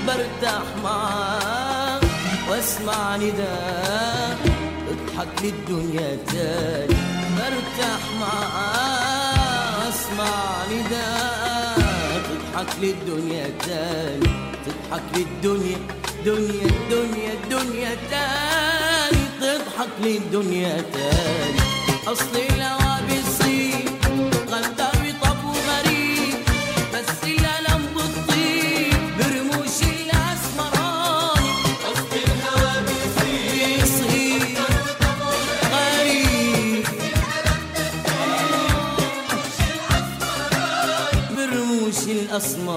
برتاح معاك واسمع نداء اضحك للدنيا تاني برتاح معاك واسمع نداء تضحك للدنيا تاني تضحك للدنيا دنيا الدنيا الدنيا تاني تضحك للدنيا تاني اصل الهوى بيصيب غدار بطب وغريب بس الالم بتطيب برموش الاسمراني اصل الهوى بيصيب غريب برموش الاسمراني